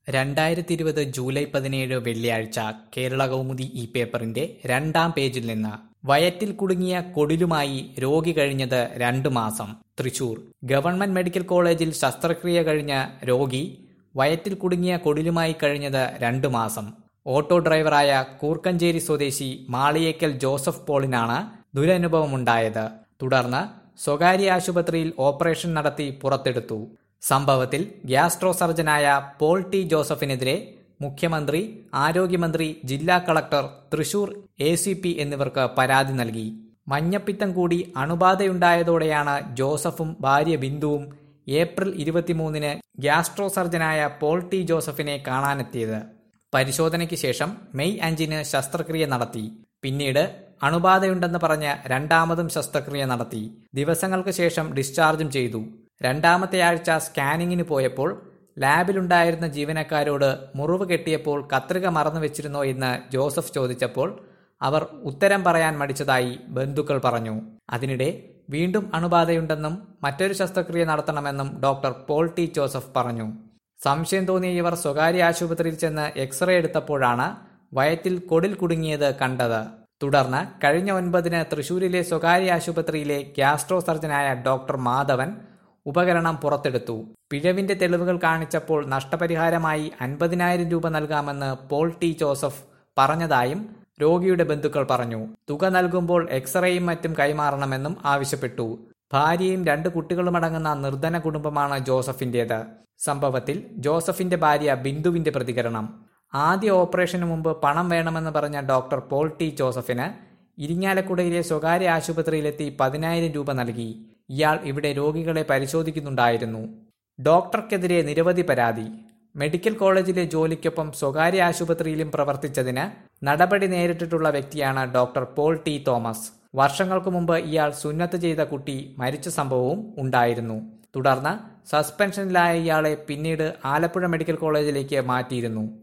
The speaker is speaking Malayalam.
രണ്ടായിരത്തി ഇരുപത് ജൂലൈ പതിനേഴ് വെള്ളിയാഴ്ച കേരള കൗമുദി ഈ പേപ്പറിന്റെ രണ്ടാം പേജിൽ നിന്ന് വയറ്റിൽ കുടുങ്ങിയ കൊടിലുമായി രോഗി കഴിഞ്ഞത് രണ്ടു മാസം തൃശൂർ ഗവൺമെന്റ് മെഡിക്കൽ കോളേജിൽ ശസ്ത്രക്രിയ കഴിഞ്ഞ രോഗി വയറ്റിൽ കുടുങ്ങിയ കൊടിലുമായി കഴിഞ്ഞത് രണ്ടു മാസം ഓട്ടോ ഡ്രൈവറായ കൂർക്കഞ്ചേരി സ്വദേശി മാളിയേക്കൽ ജോസഫ് പോളിനാണ് ദുരനുഭവമുണ്ടായത് തുടർന്ന് സ്വകാര്യ ആശുപത്രിയിൽ ഓപ്പറേഷൻ നടത്തി പുറത്തെടുത്തു സംഭവത്തിൽ ഗ്യാസ്ട്രോ സർജനായ പോൾ ടി ജോസഫിനെതിരെ മുഖ്യമന്ത്രി ആരോഗ്യമന്ത്രി ജില്ലാ collector Thrissur A C P എന്നിവർക്ക് പരാതി നൽകി മഞ്ഞപ്പിത്തം കൂടി അണുബാധയുണ്ടായതോടെയാണ് ജോസഫും ഭാര്യ ബിന്ദുവും ഏപ്രിൽ ഇരുപത്തിമൂന്നിന് ഗ്യാസ്ട്രോ സർജനായ പോൾ ടി ജോസഫിനെ കാണാനെത്തിയത് പരിശോധനയ്ക്ക് ശേഷം മെയ് അഞ്ചിന് ശസ്ത്രക്രിയ നടത്തി പിന്നീട് അണുബാധയുണ്ടെന്ന് പറഞ്ഞ് രണ്ടാമതും ശസ്ത്രക്രിയ നടത്തി ദിവസങ്ങൾക്ക് ശേഷം ഡിസ്ചാർജും ചെയ്തു രണ്ടാമത്തെ ആഴ്ച സ്കാനിങ്ങിന് പോയപ്പോൾ ലാബിലുണ്ടായിരുന്ന ജീവനക്കാരോട് മുറിവ് കെട്ടിയപ്പോൾ കത്രിക മറന്നു വെച്ചിരുന്നോ എന്ന് ജോസഫ് ചോദിച്ചപ്പോൾ അവർ ഉത്തരം പറയാൻ മടിച്ചതായി ബന്ധുക്കൾ പറഞ്ഞു അതിനിടെ വീണ്ടും അണുബാധയുണ്ടെന്നും മറ്റൊരു ശസ്ത്രക്രിയ നടത്തണമെന്നും ഡോക്ടർ പോൾ ടി ജോസഫ് പറഞ്ഞു സംശയം തോന്നിയ ഇവർ സ്വകാര്യ ആശുപത്രിയിൽ ചെന്ന് എക്സ്റേ എടുത്തപ്പോഴാണ് വയറ്റിൽ കൊടിൽ കുടുങ്ങിയത് കണ്ടത് തുടർന്ന് കഴിഞ്ഞ ഒൻപതിന് തൃശൂരിലെ സ്വകാര്യ ആശുപത്രിയിലെ ഗ്യാസ്ട്രോ സർജനായ ഡോക്ടർ മാധവൻ ഉപകരണം പുറത്തെടുത്തു പിഴവിന്റെ തെളിവുകൾ കാണിച്ചപ്പോൾ നഷ്ടപരിഹാരമായി അൻപതിനായിരം രൂപ നൽകാമെന്ന് പോൾ ടി ജോസഫ് പറഞ്ഞതായും രോഗിയുടെ ബന്ധുക്കൾ പറഞ്ഞു തുക നൽകുമ്പോൾ എക്സ്റേയും മറ്റും കൈമാറണമെന്നും ആവശ്യപ്പെട്ടു ഭാര്യയും രണ്ട് കുട്ടികളുമടങ്ങുന്ന നിർധന കുടുംബമാണ് ജോസഫിന്റേത് സംഭവത്തിൽ ജോസഫിന്റെ ഭാര്യ ബിന്ദുവിന്റെ പ്രതികരണം ആദ്യ ഓപ്പറേഷന് മുമ്പ് പണം വേണമെന്ന് പറഞ്ഞ ഡോക്ടർ പോൾ ടി ജോസഫിന് ഇരിങ്ങാലക്കുടയിലെ സ്വകാര്യ ആശുപത്രിയിലെത്തി പതിനായിരം രൂപ നൽകി ഇയാൾ ഇവിടെ രോഗികളെ പരിശോധിക്കുന്നുണ്ടായിരുന്നു ഡോക്ടർക്കെതിരെ നിരവധി പരാതി മെഡിക്കൽ കോളേജിലെ ജോലിക്കൊപ്പം സ്വകാര്യ ആശുപത്രിയിലും പ്രവർത്തിച്ചതിന് നടപടി നേരിട്ടിട്ടുള്ള വ്യക്തിയാണ് ഡോക്ടർ പോൾ ടി തോമസ് വർഷങ്ങൾക്ക് മുമ്പ് ഇയാൾ സുന്നത്ത് ചെയ്ത കുട്ടി മരിച്ച സംഭവവും ഉണ്ടായിരുന്നു തുടർന്ന് സസ്പെൻഷനിലായ ഇയാളെ പിന്നീട് ആലപ്പുഴ മെഡിക്കൽ കോളേജിലേക്ക് മാറ്റിയിരുന്നു